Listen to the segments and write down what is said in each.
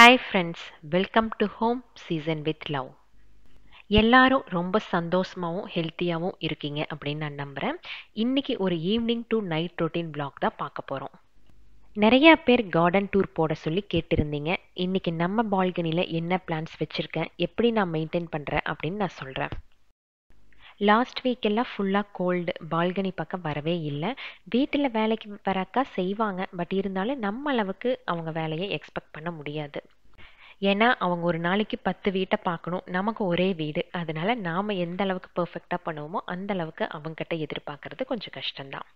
hi friends welcome to home season with love எல்லாரும் ரொம்ப சந்தோஷமாகவும் ஹெல்த்தியாகவும் இருக்கீங்க அப்படின்னு நான் நம்புகிறேன் இன்றைக்கி ஒரு evening to night routine vlog தான் பார்க்க போகிறோம் நிறையா பேர் கார்டன் டூர் போட சொல்லி கேட்டிருந்தீங்க இன்றைக்கி நம்ம பால்கனியில் என்ன பிளான்ஸ் வச்சுருக்கேன் எப்படி நான் மெயின்டைன் பண்ணுறேன் அப்படின்னு நான் சொல்கிறேன் லாஸ்ட் வீக்கெல்லாம் ஃபுல்லாக கோல்டு பால்கனி பக்கம் வரவே இல்லை வீட்டில் வேலைக்கு வரக்கா செய்வாங்க பட் இருந்தாலும் நம்ம அளவுக்கு அவங்க வேலையை எக்ஸ்பெக்ட் பண்ண முடியாது ஏன்னா அவங்க ஒரு நாளைக்கு பத்து வீட்டை பார்க்கணும் நமக்கு ஒரே வீடு அதனால நாம் எந்த அளவுக்கு பர்ஃபெக்டாக பண்ணுவோமோ அந்த அளவுக்கு அவங்ககிட்ட எதிர்பார்க்கறது கொஞ்சம் கஷ்டம்தான்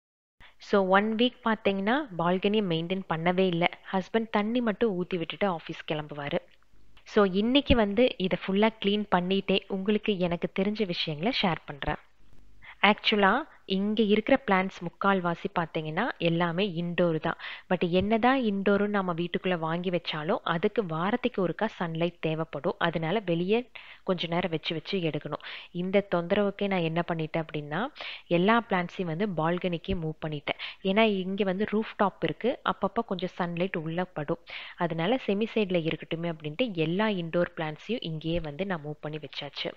ஸோ ஒன் வீக் பார்த்தீங்கன்னா பால்கனியை மெயின்டைன் பண்ணவே இல்லை ஹஸ்பண்ட் தண்ணி மட்டும் ஊற்றி விட்டுட்டு ஆஃபீஸ் கிளம்புவார் ஸோ இன்றைக்கி வந்து இதை ஃபுல்லாக க்ளீன் பண்ணிட்டே உங்களுக்கு எனக்கு தெரிஞ்ச விஷயங்களை ஷேர் பண்ணுறேன் ஆக்சுவலாக இங்கே இருக்கிற பிளான்ஸ் முக்கால்வாசி பார்த்தீங்கன்னா எல்லாமே இன்டோர் தான் பட் என்னதான் இன்டோரும் நம்ம வீட்டுக்குள்ளே வாங்கி வச்சாலும் அதுக்கு வாரத்துக்கு ஒருக்கா சன்லைட் தேவைப்படும் அதனால வெளியே கொஞ்ச நேரம் வச்சு வச்சு எடுக்கணும் இந்த தொந்தரவுக்கே நான் என்ன பண்ணிட்டேன் அப்படின்னா எல்லா பிளான்ஸையும் வந்து பால்கனிக்கே மூவ் பண்ணிட்டேன் ஏன்னா இங்கே வந்து ரூஃப் டாப் இருக்குது அப்பப்போ கொஞ்சம் சன்லைட் உள்ளே படும் அதனால செமி சைடில் இருக்கட்டுமே அப்படின்ட்டு எல்லா இன்டோர் பிளான்ஸையும் இங்கேயே வந்து நான் மூவ் பண்ணி வச்சாச்சு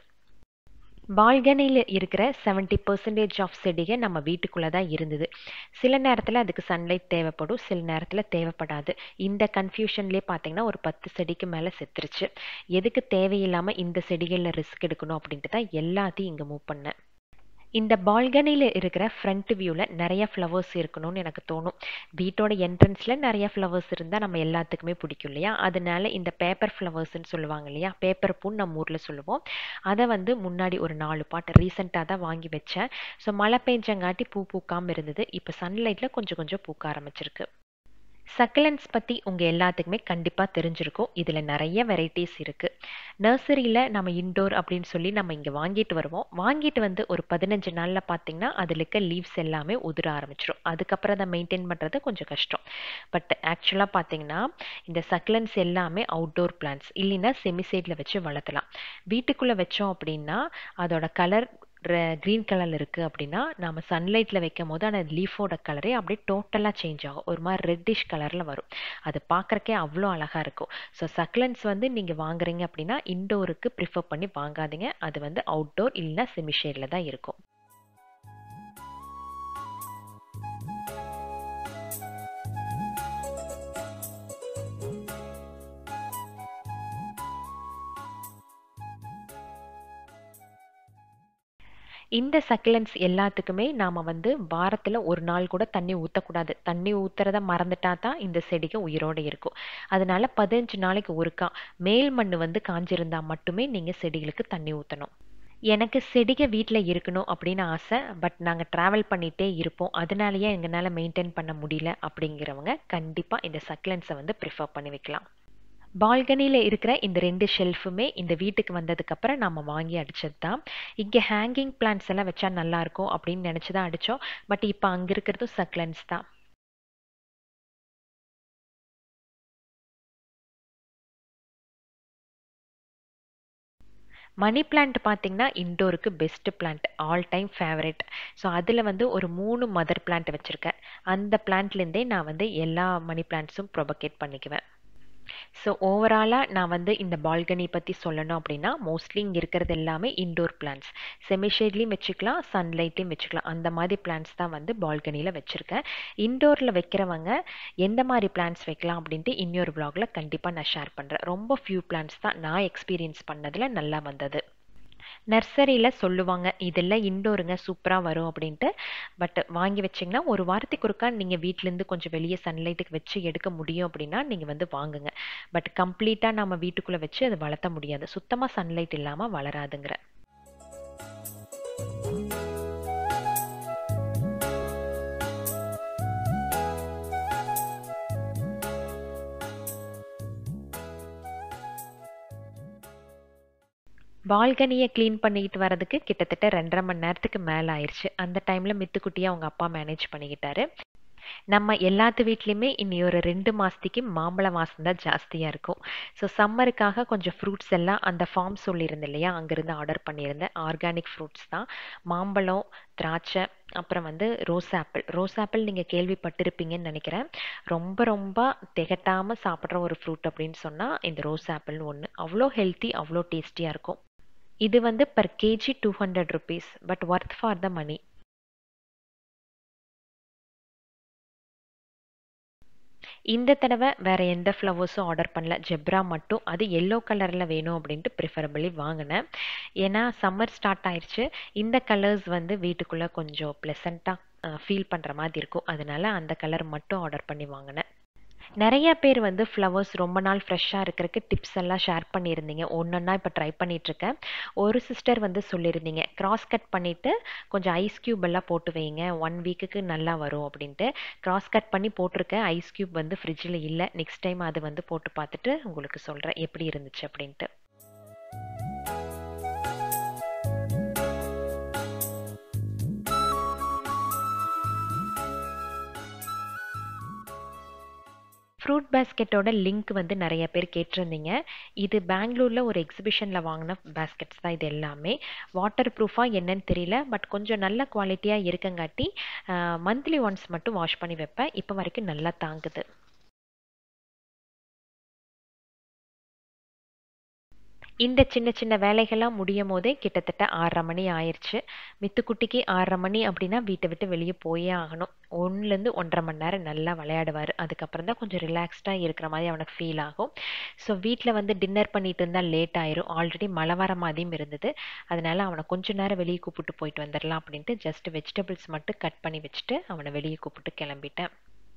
பால்கனியில் இருக்கிற செவன்ட்டி பர்சன்டேஜ் ஆஃப் செடிகை நம்ம வீட்டுக்குள்ளே தான் இருந்தது சில நேரத்தில் அதுக்கு சன்லைட் தேவைப்படும் சில நேரத்தில் தேவைப்படாது இந்த கன்ஃபியூஷன்லேயே பார்த்தீங்கன்னா ஒரு பத்து செடிக்கு மேலே செத்துருச்சு எதுக்கு தேவையில்லாமல் இந்த செடிகளில் ரிஸ்க் எடுக்கணும் அப்படின்ட்டு தான் எல்லாத்தையும் இங்கே மூவ் பண்ணேன் இந்த பால்கனியில் இருக்கிற ஃப்ரண்ட் வியூவில் நிறைய ஃப்ளவர்ஸ் இருக்கணும்னு எனக்கு தோணும் வீட்டோட என்ட்ரன்ஸில் நிறைய ஃப்ளவர்ஸ் இருந்தால் நம்ம எல்லாத்துக்குமே பிடிக்கும் இல்லையா அதனால இந்த பேப்பர் ஃப்ளவர்ஸ்ன்னு சொல்லுவாங்க இல்லையா பேப்பர் பூன்னு நம்ம ஊரில் சொல்லுவோம் அதை வந்து முன்னாடி ஒரு நாலு பாட்டு ரீசெண்டாக தான் வாங்கி வச்சேன் ஸோ மழை பெஞ்சங்காட்டி பூ பூக்காமல் இருந்தது இப்போ சன்லைட்டில் கொஞ்சம் கொஞ்சம் பூக்க ஆரம்பிச்சிருக்கு சக்கலன்ஸ் பற்றி உங்கள் எல்லாத்துக்குமே கண்டிப்பாக தெரிஞ்சிருக்கும் இதில் நிறைய வெரைட்டிஸ் இருக்குது நர்சரியில் நம்ம இன்டோர் அப்படின்னு சொல்லி நம்ம இங்கே வாங்கிட்டு வருவோம் வாங்கிட்டு வந்து ஒரு பதினஞ்சு நாளில் பார்த்தீங்கன்னா அதில் இருக்க லீவ்ஸ் எல்லாமே உதிர ஆரம்பிச்சிடும் அதுக்கப்புறம் அதை மெயின்டைன் பண்ணுறது கொஞ்சம் கஷ்டம் பட் ஆக்சுவலாக பார்த்தீங்கன்னா இந்த சக்கலன்ஸ் எல்லாமே அவுட்டோர் பிளான்ஸ் இல்லைன்னா செமிசைடில் வச்சு வளர்த்தலாம் வீட்டுக்குள்ளே வச்சோம் அப்படின்னா அதோட கலர் க்ரீன் கலரில் இருக்குது அப்படின்னா நம்ம சன்லைட்டில் வைக்கும் போது அந்த லீஃபோட கலரே அப்படியே டோட்டலாக சேஞ்ச் ஆகும் ஒரு மாதிரி ரெட்டிஷ் கலரில் வரும் அது பார்க்குறக்கே அவ்வளோ அழகாக இருக்கும் ஸோ சக்லன்ஸ் வந்து நீங்கள் வாங்குறீங்க அப்படின்னா இன்டோருக்கு ப்ரிஃபர் பண்ணி வாங்காதீங்க அது வந்து அவுட்டோர் இல்லைன்னா செமிஷேடில் தான் இருக்கும் இந்த சக்லன்ஸ் எல்லாத்துக்குமே நாம் வந்து வாரத்தில் ஒரு நாள் கூட தண்ணி ஊற்றக்கூடாது தண்ணி ஊற்றுறத மறந்துட்டா தான் இந்த செடிக்கு உயிரோடு இருக்கும் அதனால பதினஞ்சு நாளைக்கு ஒருக்கா மேல் மண் வந்து காஞ்சிருந்தால் மட்டுமே நீங்கள் செடிகளுக்கு தண்ணி ஊற்றணும் எனக்கு செடிக வீட்டில் இருக்கணும் அப்படின்னு ஆசை பட் நாங்கள் ட்ராவல் பண்ணிகிட்டே இருப்போம் அதனாலேயே எங்களால் மெயின்டைன் பண்ண முடியல அப்படிங்கிறவங்க கண்டிப்பாக இந்த சக்லன்ஸை வந்து ப்ரிஃபர் பண்ணி வைக்கலாம் பால்கனியில் இருக்கிற இந்த ரெண்டு ஷெல்ஃபுமே இந்த வீட்டுக்கு வந்ததுக்கப்புறம் நம்ம வாங்கி அடித்தது தான் இங்கே ஹேங்கிங் பிளான்ஸ் எல்லாம் வச்சா நல்லாயிருக்கும் அப்படின்னு நினச்சி தான் அடித்தோம் பட் இப்போ அங்கே இருக்கிறதும் சக்லன்ஸ் தான் மணி பிளான்ட் பார்த்தீங்கன்னா இன்டோருக்கு best plant all time favourite so அதில் வந்து ஒரு மூணு மதர் பிளான்ட் வச்சுருக்கேன் அந்த பிளான்ட்லேருந்தே நான் வந்து எல்லா மணி பிளான்ட்ஸும் ப்ரொபகேட் பண்ணிக்குவேன் ஸோ ஓவராலாக நான் வந்து இந்த பால்கனி பற்றி சொல்லணும் அப்படின்னா மோஸ்ட்லி இங்கே இருக்கிறது எல்லாமே இன்டோர் பிளான்ஸ் செமிஷேட்லேயும் வச்சுக்கலாம் சன்லைட்லேயும் வச்சுக்கலாம் அந்த மாதிரி பிளான்ஸ் தான் வந்து பால்கனியில் வச்சுருக்கேன் இன்டோரில் வைக்கிறவங்க எந்த மாதிரி பிளான்ஸ் வைக்கலாம் அப்படின்ட்டு இன்னொரு வ்ளாகில் கண்டிப்பாக நான் ஷேர் பண்ணுறேன் ரொம்ப ஃபியூ பிளான்ஸ் தான் நான் எக்ஸ்பீரியன்ஸ் பண்ணதில் நல்லா வந்தது நர்சரியில் சொல்லுவாங்க இதெல்லாம் இன்டோருங்க சூப்பராக வரும் அப்படின்ட்டு பட் வாங்கி வச்சிங்கன்னா ஒரு வாரத்துக்கு ஒருக்கா நீங்கள் வீட்டிலேருந்து கொஞ்சம் வெளியே சன்லைட்டுக்கு வச்சு எடுக்க முடியும் அப்படின்னா நீங்கள் வந்து வாங்குங்க பட் கம்ப்ளீட்டாக நம்ம வீட்டுக்குள்ளே வச்சு அதை வளர்த்த முடியாது சுத்தமாக சன்லைட் இல்லாமல் வளராதுங்கிற பால்கனியை க்ளீன் பண்ணிக்கிட்டு வரதுக்கு கிட்டத்தட்ட ரெண்டரை மணி நேரத்துக்கு மேலே ஆயிடுச்சு அந்த டைமில் மித்துக்குட்டியை அவங்க அப்பா மேனேஜ் பண்ணிக்கிட்டாரு நம்ம எல்லாத்து வீட்லேயுமே இனி ஒரு ரெண்டு மாதத்துக்கு மாம்பழ வாசம் தான் ஜாஸ்தியாக இருக்கும் ஸோ சம்மருக்காக கொஞ்சம் ஃப்ரூட்ஸ் எல்லாம் அந்த ஃபார்ம் சொல்லியிருந்தேன் இல்லையா அங்கேருந்து ஆர்டர் பண்ணியிருந்தேன் ஆர்கானிக் ஃப்ரூட்ஸ் தான் மாம்பழம் திராட்சை அப்புறம் வந்து ரோஸ் ஆப்பிள் ரோஸ் ஆப்பிள் நீங்கள் கேள்விப்பட்டிருப்பீங்கன்னு நினைக்கிறேன் ரொம்ப ரொம்ப திகட்டாமல் சாப்பிட்ற ஒரு ஃப்ரூட் அப்படின்னு சொன்னால் இந்த ரோஸ் ஆப்பிள்னு ஒன்று அவ்வளோ ஹெல்த்தி அவ்வளோ டேஸ்டியாக இருக்கும் இது வந்து per kg two hundred rupees but worth for the money இந்த தடவை வேறு எந்த ஃப்ளவர்ஸும் ஆர்டர் பண்ணல ஜெப்ரா மட்டும் அது எல்லோ கலரில் வேணும் அப்படின்ட்டு ப்ரிஃபரபிளி வாங்கினேன் ஏன்னா சம்மர் ஸ்டார்ட் ஆயிடுச்சு இந்த கலர்ஸ் வந்து வீட்டுக்குள்ளே கொஞ்சம் ப்ளசண்ட்டாக ஃபீல் பண்ணுற மாதிரி இருக்கும் அதனால அந்த கலர் மட்டும் ஆர்டர் பண்ணி வாங்கினேன் நிறைய பேர் வந்து ஃப்ளவர்ஸ் ரொம்ப நாள் ஃப்ரெஷ்ஷாக இருக்கிறதுக்கு டிப்ஸ் எல்லாம் ஷேர் பண்ணியிருந்தீங்க ஒன்றொன்னா இப்போ ட்ரை பண்ணிகிட்ருக்கேன் ஒரு சிஸ்டர் வந்து சொல்லியிருந்தீங்க கிராஸ் கட் பண்ணிவிட்டு கொஞ்சம் ஐஸ் க்யூப் எல்லாம் போட்டு வைங்க ஒன் வீக்குக்கு நல்லா வரும் அப்படின்ட்டு கிராஸ் கட் பண்ணி போட்டிருக்கேன் ஐஸ் க்யூப் வந்து ஃப்ரிட்ஜில் இல்லை நெக்ஸ்ட் டைம் அது வந்து போட்டு பார்த்துட்டு உங்களுக்கு சொல்கிறேன் எப்படி இருந்துச்சு அப்படின்ட்டு ஃப்ரூட் பேஸ்கெட்டோட லிங்க் வந்து நிறைய பேர் கேட்டிருந்தீங்க இது பெங்களூரில் ஒரு எக்ஸிபிஷனில் வாங்கின பேஸ்கெட்ஸ் தான் இது எல்லாமே வாட்டர் ப்ரூஃபாக என்னன்னு தெரியல பட் கொஞ்சம் நல்ல குவாலிட்டியாக இருக்கங்காட்டி மந்த்லி ஒன்ஸ் மட்டும் வாஷ் பண்ணி வைப்பேன் இப்போ வரைக்கும் நல்லா தாங்குது இந்த சின்ன சின்ன வேலைகள்லாம் முடியும் போதே கிட்டத்தட்ட ஆறரை மணி ஆயிடுச்சு மித்துக்குட்டிக்கு ஆறரை மணி அப்படின்னா வீட்டை விட்டு வெளியே போயே ஆகணும் ஒன்றுலேருந்து ஒன்றரை மணி நேரம் நல்லா விளையாடுவார் அதுக்கப்புறம் தான் கொஞ்சம் ரிலாக்ஸ்டாக இருக்கிற மாதிரி அவனுக்கு ஃபீல் ஆகும் ஸோ வீட்டில் வந்து டின்னர் பண்ணிட்டு இருந்தால் லேட் ஆயிரும் ஆல்ரெடி மழை வர மாதிரியும் இருந்தது அதனால அவனை கொஞ்ச நேரம் வெளியே கூப்பிட்டு போயிட்டு வந்துடலாம் அப்படின்ட்டு ஜஸ்ட் வெஜிடபிள்ஸ் மட்டும் கட் பண்ணி வச்சுட்டு அவனை வெளியே கூப்பிட்டு கிளம்பிட்டேன்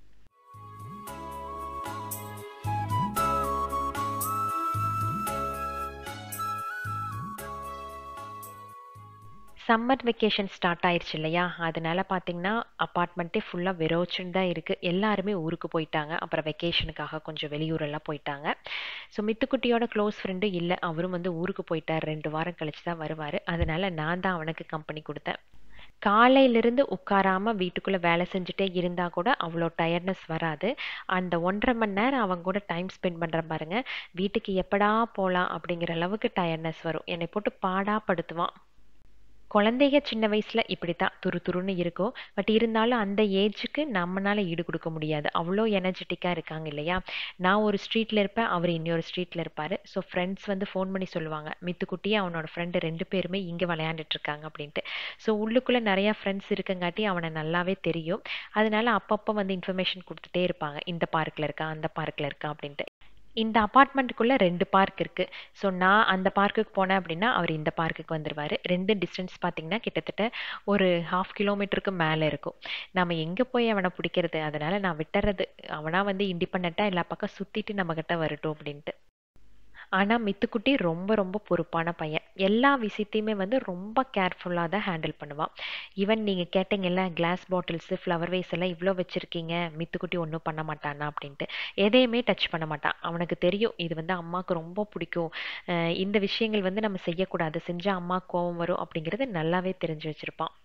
சம்மர் வெக்கேஷன் ஸ்டார்ட் ஆயிடுச்சு இல்லையா அதனால பார்த்தீங்கன்னா அப்பார்ட்மெண்ட்டே ஃபுல்லாக வெரோச்சுன்னு தான் இருக்குது எல்லாருமே ஊருக்கு போயிட்டாங்க அப்புறம் வெக்கேஷனுக்காக கொஞ்சம் வெளியூரெல்லாம் போயிட்டாங்க ஸோ மித்துக்குட்டியோட க்ளோஸ் ஃப்ரெண்டு இல்லை அவரும் வந்து ஊருக்கு போயிட்டார் ரெண்டு வாரம் கழிச்சு தான் வருவார் அதனால நான் தான் அவனுக்கு கம்பெனி கொடுத்தேன் காலையிலிருந்து உட்காராம வீட்டுக்குள்ளே வேலை செஞ்சுட்டே இருந்தால் கூட அவ்வளோ டயர்ட்னஸ் வராது அந்த ஒன்றரை மணி நேரம் அவங்க கூட டைம் ஸ்பெண்ட் பண்ணுற பாருங்க வீட்டுக்கு எப்படா போகலாம் அப்படிங்கிற அளவுக்கு டயர்ட்னஸ் வரும் என்னை போட்டு பாடா படுத்துவான் குழந்தைங்க சின்ன வயசில் இப்படி தான் துரு துருன்னு இருக்கும் பட் இருந்தாலும் அந்த ஏஜுக்கு நம்மளால் ஈடு கொடுக்க முடியாது அவ்வளோ எனர்ஜெட்டிக்காக இருக்காங்க இல்லையா நான் ஒரு ஸ்ட்ரீட்டில் இருப்பேன் அவர் இன்னொரு ஸ்ட்ரீட்டில் இருப்பார் ஸோ ஃப்ரெண்ட்ஸ் வந்து ஃபோன் பண்ணி சொல்லுவாங்க மித்துக்குட்டியே அவனோட ஃப்ரெண்டு ரெண்டு பேருமே இங்கே விளையாண்டுட்டு இருக்காங்க அப்படின்ட்டு ஸோ உள்ளுக்குள்ளே நிறையா ஃப்ரெண்ட்ஸ் இருக்கங்காட்டி அவனை நல்லாவே தெரியும் அதனால அப்பப்போ வந்து இன்ஃபர்மேஷன் கொடுத்துட்டே இருப்பாங்க இந்த பார்க்கில் இருக்கா அந்த பார்க்கில் இருக்கா அப்படின்ட்டு இந்த அப்பார்ட்மெண்ட்டுக்குள்ளே ரெண்டு பார்க் இருக்குது ஸோ நான் அந்த பார்க்குக்கு போனேன் அப்படின்னா அவர் இந்த பார்க்குக்கு வந்துடுவார் ரெண்டு டிஸ்டன்ஸ் பார்த்தீங்கன்னா கிட்டத்தட்ட ஒரு ஹாஃப் கிலோமீட்டருக்கு மேலே இருக்கும் நம்ம எங்கே போய் அவனை பிடிக்கிறது அதனால் நான் விட்டுறது அவனாக வந்து இண்டிபெண்ட்டாக எல்லா பக்கம் சுற்றிட்டு நம்மக்கிட்ட வரட்டும் அப்படின்ட்டு ஆனால் மித்துக்குட்டி ரொம்ப ரொம்ப பொறுப்பான பையன் எல்லா விஷயத்தையுமே வந்து ரொம்ப கேர்ஃபுல்லாக தான் ஹேண்டில் பண்ணுவான் ஈவன் நீங்கள் கேட்டீங்கல்ல கிளாஸ் பாட்டில்ஸு ஃப்ளவர் வேஸ் எல்லாம் இவ்வளோ வச்சுருக்கீங்க மித்துக்குட்டி ஒன்றும் பண்ண மாட்டானா அப்படின்ட்டு எதையுமே டச் பண்ண மாட்டான் அவனுக்கு தெரியும் இது வந்து அம்மாவுக்கு ரொம்ப பிடிக்கும் இந்த விஷயங்கள் வந்து நம்ம செய்யக்கூடாது செஞ்சால் அம்மா கோவம் வரும் அப்படிங்கிறது நல்லாவே தெரிஞ்சு வச்சுருப்பான்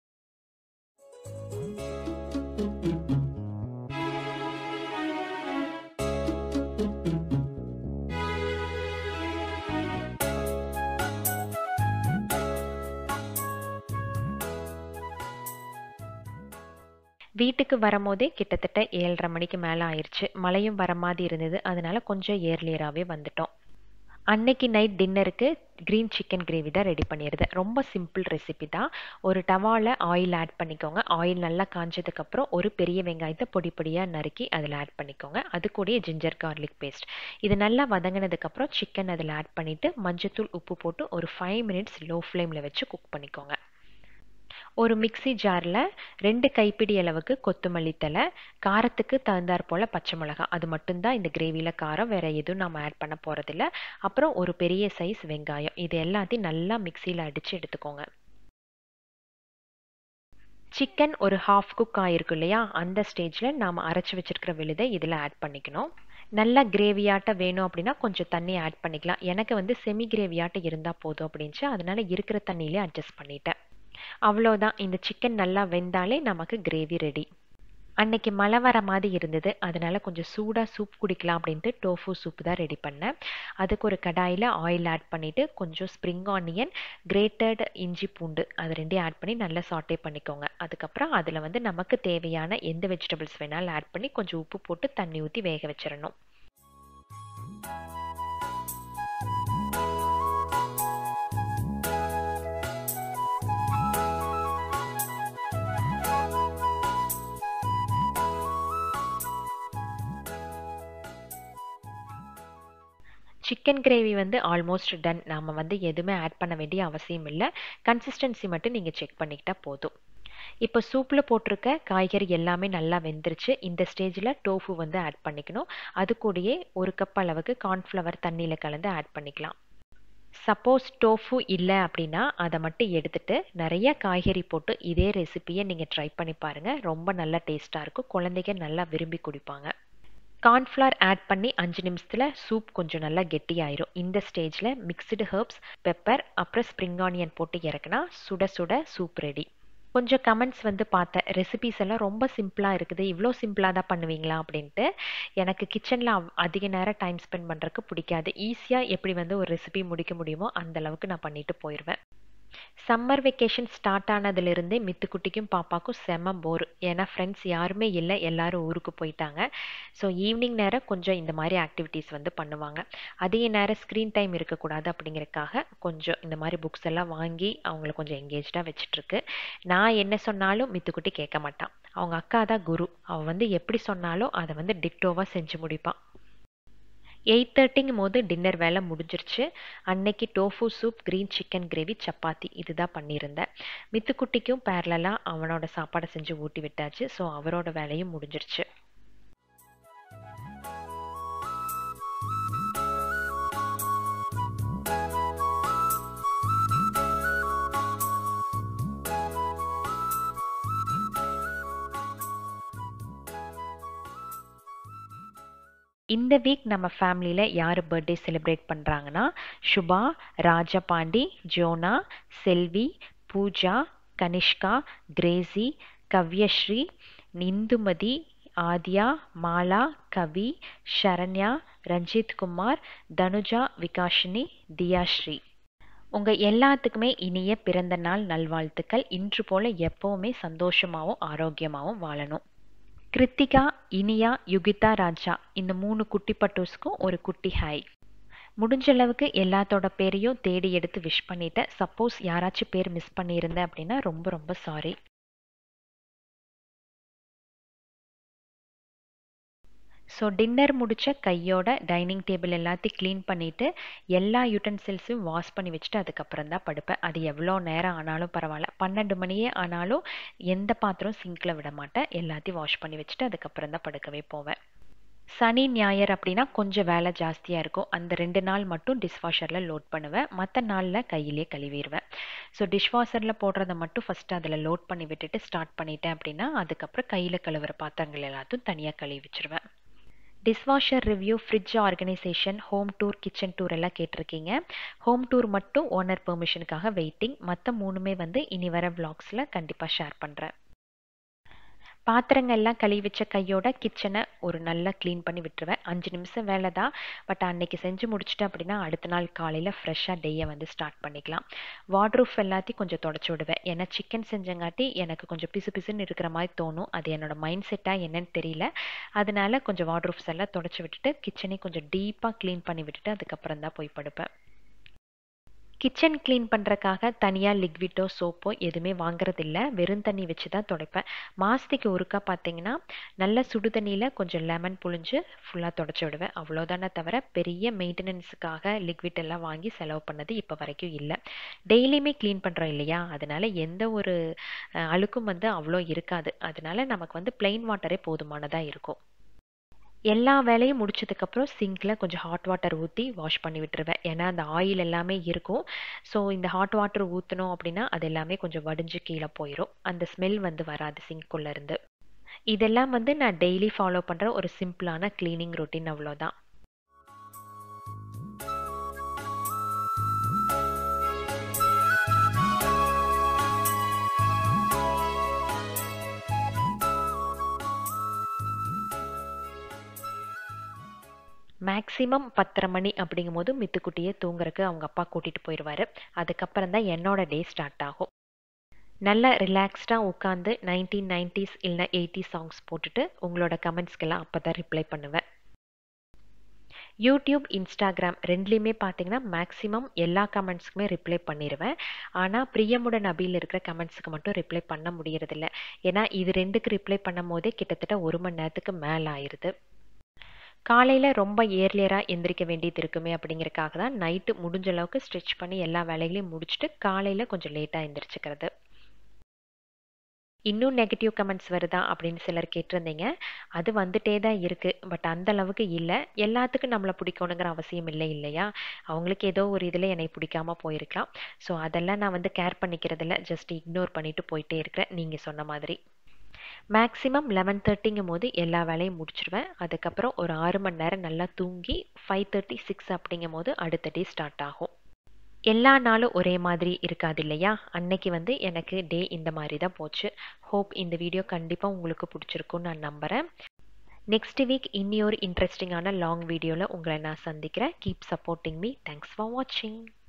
வீட்டுக்கு வரும்போதே கிட்டத்தட்ட ஏழரை மணிக்கு மேலே ஆயிடுச்சு மழையும் வர மாதிரி இருந்தது அதனால கொஞ்சம் ஏர்லியராகவே வந்துட்டோம் அன்னைக்கு நைட் டின்னருக்கு க்ரீன் சிக்கன் கிரேவி தான் ரெடி பண்ணிடுது ரொம்ப சிம்பிள் ரெசிபி தான் ஒரு டவாவில் ஆயில் ஆட் பண்ணிக்கோங்க ஆயில் நல்லா காஞ்சதுக்கப்புறம் ஒரு பெரிய வெங்காயத்தை பொடி பொடியாக நறுக்கி அதில் ஆட் பண்ணிக்கோங்க அது கூடயே ஜிஞ்சர் கார்லிக் பேஸ்ட் இது நல்லா வதங்கினதுக்கப்புறம் சிக்கன் அதில் ஆட் பண்ணிவிட்டு மஞ்சத்தூள் உப்பு போட்டு ஒரு ஃபைவ் மினிட்ஸ் லோ ஃப்ளேமில் வச்சு குக் பண்ணிக்கோங்க ஒரு மிக்சி ஜாரில் ரெண்டு கைப்பிடி அளவுக்கு கொத்தமல்லி தலை காரத்துக்கு தகுந்தாற் போல் பச்சை மிளகாய் அது மட்டும்தான் இந்த கிரேவியில் காரம் வேறு எதுவும் நம்ம ஆட் பண்ண போகிறதில்ல அப்புறம் ஒரு பெரிய சைஸ் வெங்காயம் இது எல்லாத்தையும் நல்லா மிக்சியில் அடித்து எடுத்துக்கோங்க சிக்கன் ஒரு ஹாஃப் குக் ஆகிருக்கு இல்லையா அந்த ஸ்டேஜில் நாம் அரைச்சி வச்சுருக்கிற விழுதை இதில் ஆட் பண்ணிக்கணும் நல்லா கிரேவியாட்ட வேணும் அப்படின்னா கொஞ்சம் தண்ணி ஆட் பண்ணிக்கலாம் எனக்கு வந்து செமி கிரேவியாட்ட இருந்தால் போதும் அப்படின்ச்சு அதனால் இருக்கிற தண்ணியிலே அட்ஜஸ்ட் பண்ணிட்டேன் அவ்வளோதான் இந்த சிக்கன் நல்லா வெந்தாலே நமக்கு கிரேவி ரெடி அன்னைக்கு மழை வர மாதிரி இருந்தது அதனால கொஞ்சம் சூடாக சூப் குடிக்கலாம் அப்படின்ட்டு டோஃபு சூப் தான் ரெடி பண்ணேன் அதுக்கு ஒரு கடாயில் ஆயில் ஆட் பண்ணிவிட்டு கொஞ்சம் ஸ்ப்ரிங் ஆனியன் கிரேட்டட் இஞ்சி பூண்டு அது ரெண்டையும் ஆட் பண்ணி நல்லா சாட்டே பண்ணிக்கோங்க அதுக்கப்புறம் அதில் வந்து நமக்கு தேவையான எந்த வெஜிடபிள்ஸ் வேணாலும் ஆட் பண்ணி கொஞ்சம் உப்பு போட்டு தண்ணி ஊற்றி வேக வச்சிடணும் சிக்கன் கிரேவி வந்து ஆல்மோஸ்ட் டன் நாம் வந்து எதுவுமே ஆட் பண்ண வேண்டிய அவசியம் இல்லை கன்சிஸ்டன்சி மட்டும் நீங்கள் செக் பண்ணிக்கிட்டால் போதும் இப்போ சூப்பில் போட்டிருக்க காய்கறி எல்லாமே நல்லா வெந்துருச்சு இந்த ஸ்டேஜில் டோஃபு வந்து ஆட் பண்ணிக்கணும் அது கூடயே ஒரு கப் அளவுக்கு கார்ன்ஃப்ளவர் தண்ணியில் கலந்து ஆட் பண்ணிக்கலாம் சப்போஸ் டோஃபு இல்லை அப்படின்னா அதை மட்டும் எடுத்துட்டு நிறைய காய்கறி போட்டு இதே ரெசிப்பியை நீங்கள் ட்ரை பண்ணி பாருங்கள் ரொம்ப நல்லா டேஸ்ட்டாக இருக்கும் குழந்தைங்க நல்லா விரும்பி குடிப்பாங்க கார்ன்ஃப்ளவர் ஆட் பண்ணி அஞ்சு நிமிஷத்தில் சூப் கொஞ்சம் நல்லா கெட்டியாயிரும் இந்த ஸ்டேஜில் மிக்ஸ்டு ஹர்ப்ஸ் பெப்பர் அப்புறம் ஸ்ப்ரிங் ஆனியன் போட்டு இறக்குனா சுட சுட சூப் ரெடி கொஞ்சம் கமெண்ட்ஸ் வந்து பார்த்தேன் ரெசிபிஸ் எல்லாம் ரொம்ப சிம்பிளாக இருக்குது இவ்வளோ சிம்பிளாக தான் பண்ணுவீங்களா அப்படின்ட்டு எனக்கு கிச்சனில் அதிக நேரம் டைம் ஸ்பெண்ட் பண்ணுறதுக்கு பிடிக்காது ஈஸியாக எப்படி வந்து ஒரு ரெசிபி முடிக்க முடியுமோ அந்த அளவுக்கு நான் பண்ணிட்டு போயிடுவேன் சம்மர் வெக்கேஷன் ஸ்டார்ட் ஆனதுலேருந்தே மித்துக்குட்டிக்கும் பாப்பாக்கும் செம போர் ஏன்னா ஃப்ரெண்ட்ஸ் யாருமே இல்லை எல்லாரும் ஊருக்கு போயிட்டாங்க ஸோ ஈவினிங் நேரம் கொஞ்சம் இந்த மாதிரி ஆக்டிவிட்டீஸ் வந்து பண்ணுவாங்க அதே நேரம் ஸ்க்ரீன் டைம் இருக்கக்கூடாது அப்படிங்கிறதுக்காக கொஞ்சம் இந்த மாதிரி புக்ஸ் எல்லாம் வாங்கி அவங்கள கொஞ்சம் எங்கேஜாக வச்சிட்ருக்கு நான் என்ன சொன்னாலும் மித்துக்குட்டி கேட்க மாட்டான் அவங்க அக்கா தான் குரு அவள் வந்து எப்படி சொன்னாலும் அதை வந்து டிக்டோவாக செஞ்சு முடிப்பான் எயிட் தேர்ட்டிங்கும் போது டின்னர் வேலை முடிஞ்சிருச்சு அன்னைக்கு tofu soup green chicken gravy சப்பாத்தி இதுதான் பண்ணியிருந்தேன் மித்துக்குட்டிக்கும் பேரலாக அவனோட சாப்பாடை செஞ்சு ஊட்டி விட்டாச்சு ஸோ அவரோட வேலையும் முடிஞ்சிருச்சு இந்த வீக் நம்ம ஃபேமிலியில் யார் பர்த்டே செலிப்ரேட் பண்ணுறாங்கன்னா சுபா ராஜபாண்டி ஜோனா செல்வி பூஜா கனிஷ்கா கிரேசி கவ்யஸ்ரீ இந்துமதி ஆதியா மாலா கவி சரண்யா ரஞ்சித் குமார் தனுஜா விகாஷினி தியாஸ்ரீ உங்கள் எல்லாத்துக்குமே இனிய பிறந்த நாள் நல்வாழ்த்துக்கள் இன்று போல் எப்போவுமே சந்தோஷமாகவும் ஆரோக்கியமாகவும் வாழணும் கிருத்திகா இனியா யுகிதா ராஜா இந்த மூணு குட்டி பட்டூஸ்க்கும் ஒரு குட்டி ஹாய் முடிஞ்ச அளவுக்கு எல்லாத்தோட பேரையும் தேடி எடுத்து விஷ் பண்ணிட்டேன் சப்போஸ் யாராச்சும் பேர் மிஸ் பண்ணியிருந்தேன் அப்படின்னா ரொம்ப ரொம்ப சாரி ஸோ டின்னர் முடித்த கையோட டைனிங் டேபிள் எல்லாத்தையும் க்ளீன் பண்ணிவிட்டு எல்லா யூட்டன்சில்ஸையும் வாஷ் பண்ணி வச்சுட்டு அதுக்கப்புறம் தான் படுப்பேன் அது எவ்வளோ நேரம் ஆனாலும் பரவாயில்ல பன்னெண்டு மணியே ஆனாலும் எந்த பாத்திரம் சிங்கில் விட மாட்டேன் எல்லாத்தையும் வாஷ் பண்ணி வச்சுட்டு அதுக்கப்புறம் தான் படுக்கவே போவேன் சனி ஞாயிறு அப்படின்னா கொஞ்சம் வேலை ஜாஸ்தியாக இருக்கும் அந்த ரெண்டு நாள் மட்டும் டிஷ்வாஷரில் லோட் பண்ணுவேன் மற்ற நாளில் கையிலே கழுவிடுவேன் ஸோ டிஷ்வாஷரில் போடுறத மட்டும் ஃபஸ்ட்டு அதில் லோட் பண்ணி விட்டுட்டு ஸ்டார்ட் பண்ணிட்டேன் அப்படின்னா அதுக்கப்புறம் கையில் கழுவுற பாத்திரங்கள் எல்லாத்தையும் தனியாக கழுவி வச்சுருவேன் dishwasher review fridge organisation home tour kitchen tour எல்லாம் கேட்டிருக்கீங்க ஹோம் டூர் மட்டும் ஓனர் பெர்மிஷனுக்காக வெயிட்டிங் மற்ற மூணுமே வந்து இனி வர விளாக்ஸில் கண்டிப்பாக ஷேர் பண்ணுறேன் பாத்திரங்கள்லாம் கழுவி வச்ச கையோட கிச்சனை ஒரு நல்லா க்ளீன் பண்ணி விட்டுருவேன் அஞ்சு நிமிஷம் வேலை தான் பட் அன்னைக்கு செஞ்சு முடிச்சிட்டேன் அப்படின்னா அடுத்த நாள் காலையில் ஃப்ரெஷ்ஷாக டேயை வந்து ஸ்டார்ட் பண்ணிக்கலாம் வாட்ரூஃப் எல்லாத்தையும் கொஞ்சம் தொடச்சி விடுவேன் ஏன்னா சிக்கன் செஞ்சங்காட்டி எனக்கு கொஞ்சம் பிசு பிசுன்னு இருக்கிற மாதிரி தோணும் அது என்னோட மைண்ட் செட்டாக என்னன்னு தெரியல அதனால கொஞ்சம் வாட்ரூஃப்ஸ் எல்லாம் தொடச்சி விட்டுட்டு கிச்சனையும் கொஞ்சம் டீப்பாக க்ளீன் பண்ணி விட்டுட்டு அதுக்கப்புறம் தான் போய் படுப்பேன் கிச்சன் க்ளீன் பண்ணுறக்காக தனியாக லிக்விட்டோ சோப்போ எதுவுமே வாங்குறதில்ல வெறும் தண்ணி வச்சு தான் துடைப்பேன் மாதத்துக்கு ஒருக்கா பார்த்தீங்கன்னா நல்ல சுடு தண்ணியில் கொஞ்சம் லெமன் புழிஞ்சு ஃபுல்லாக தொடச்சி விடுவேன் அவ்வளோதானே தவிர பெரிய மெயின்டெனன்ஸுக்காக லிக்விட் எல்லாம் வாங்கி செலவு பண்ணது இப்போ வரைக்கும் இல்லை டெய்லியுமே க்ளீன் பண்ணுறோம் இல்லையா அதனால எந்த ஒரு அழுக்கும் வந்து அவ்வளோ இருக்காது அதனால நமக்கு வந்து பிளெயின் வாட்டரே போதுமானதாக இருக்கும் எல்லா வேலையும் முடிச்சதுக்கப்புறம் சிங்கில் கொஞ்சம் ஹாட் வாட்டர் ஊற்றி வாஷ் பண்ணி விட்டுருவேன் ஏன்னா அந்த ஆயில் எல்லாமே இருக்கும் ஸோ இந்த ஹாட் வாட்டர் ஊற்றணும் அப்படின்னா அது எல்லாமே கொஞ்சம் வடிஞ்சு கீழே போயிடும் அந்த ஸ்மெல் வந்து வராது சிங்க்குள்ளேருந்து இதெல்லாம் வந்து நான் டெய்லி ஃபாலோ பண்ணுற ஒரு சிம்பிளான க்ளீனிங் ரொட்டீன் அவ்வளோதான் மேக்ஸிமம் பத்தரை மணி அப்படிங்கும் போது மித்துக்குட்டியை தூங்குறக்கு அவங்க அப்பா கூட்டிகிட்டு போயிடுவார் அதுக்கப்புறம் தான் என்னோட டே ஸ்டார்ட் ஆகும் நல்லா ரிலாக்ஸ்டாக உட்காந்து நைன்டீன் நைன்டிஸ் இல்லைனா எயிட்டி சாங்ஸ் போட்டுட்டு உங்களோட கமெண்ட்ஸ்க்கெல்லாம் அப்போ தான் ரிப்ளை பண்ணுவேன் யூடியூப் இன்ஸ்டாகிராம் ரெண்டுலேயுமே பார்த்தீங்கன்னா மேக்ஸிமம் எல்லா கமெண்ட்ஸ்க்குமே ரிப்ளை பண்ணிடுவேன் ஆனால் பிரியமுடன் அபியில் இருக்கிற கமெண்ட்ஸுக்கு மட்டும் ரிப்ளை பண்ண முடியறதில்ல ஏன்னா இது ரெண்டுக்கு ரிப்ளை பண்ணும் போதே கிட்டத்தட்ட ஒரு மணி நேரத்துக்கு மேலே ஆயிடுது காலையில் ரொம்ப ஏர்லியராக எந்திரிக்க வேண்டியது இருக்குமே அப்படிங்கிறக்காக தான் நைட்டு முடிஞ்ச அளவுக்கு ஸ்ட்ரெச் பண்ணி எல்லா வேலைகளையும் முடிச்சுட்டு காலையில் கொஞ்சம் லேட்டாக எந்திரிச்சுக்கிறது இன்னும் நெகட்டிவ் கமெண்ட்ஸ் வருதா அப்படின்னு சிலர் கேட்டிருந்தீங்க அது வந்துட்டே தான் இருக்குது பட் அந்த அளவுக்கு இல்லை எல்லாத்துக்கும் நம்மளை பிடிக்கணுங்கிற அவசியம் இல்லை இல்லையா அவங்களுக்கு ஏதோ ஒரு இதில் என்னை பிடிக்காம போயிருக்கலாம் ஸோ அதெல்லாம் நான் வந்து கேர் பண்ணிக்கிறதில்ல ஜஸ்ட் இக்னோர் பண்ணிட்டு போயிட்டே இருக்கிறேன் நீங்கள் சொன்ன மாதிரி மேக்ஸிமம் லெவன் தேர்ட்டிங்கும் போது எல்லா வேலையும் முடிச்சிருவேன் அதுக்கப்புறம் ஒரு ஆறு மணி நேரம் நல்லா தூங்கி ஃபைவ் தேர்ட்டி சிக்ஸ் அப்படிங்கும் போது அடுத்த டே ஸ்டார்ட் ஆகும் எல்லா நாளும் ஒரே மாதிரி இருக்காது இல்லையா அன்னைக்கு வந்து எனக்கு டே இந்த மாதிரி தான் போச்சு ஹோப் இந்த வீடியோ கண்டிப்பாக உங்களுக்கு பிடிச்சிருக்குன்னு நான் நம்புகிறேன் நெக்ஸ்ட் வீக் இன்னி ஒரு இன்ட்ரெஸ்டிங்கான லாங் வீடியோவில் உங்களை நான் சந்திக்கிறேன் keep supporting me thanks for வாட்சிங்